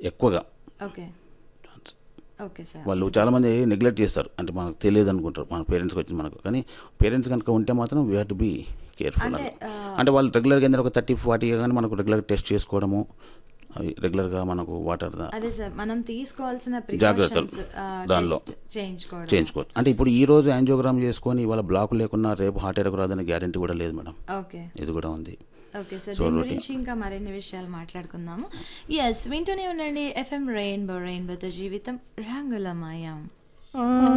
ఎక్కువగా okay okay sir వాళ్ళు చాలామంది నెగ్లెక్ట్ చేస్తారు అంటే మనకు తెలియదు అనుకుంటారు మన పేరెంట్స్కి వచ్చి మనకు కానీ పేరెంట్స్ కనుక ఉంటే మాత్రం we have to be careful అంటే, ఆ, అంటే వాళ్ళు రెగ్యులర్గా ఏంటంటే ఒక థర్టీ ఫార్టీ కానీ మనకు రెగ్యులర్ టెస్ట్ చేసుకోవడము అవి రెగ్యులర్గా మనకు వాటర్ అదే సార్ మనం తీసుకోవాల్సిన జాగ్రత్తలు precautions, ఆ, దానిలో test చేయించుకోవడం చేయించుకోవచ్చు అంటే ఇప్పుడు ఈ రోజు యాంజియోగ్రామ్ చేసుకొని ఇవాళ బ్లాక్ లేకున్నా రేపు హార్ట్ అటాక్ రాదనే గ్యారంటీ కూడా లేదు మేడం ఓకే ఇది కూడా ఉంది ఓకే సార్ So, దీని routine. గురించి ఇంకా మరిన్ని విషయాలు మాట్లాడుకుందాము ఎస్ వింటూనే ఉండండి ఎఫ్ఎం రెయిన్బో రెయిన్బోతో జీవితం రంగులమయం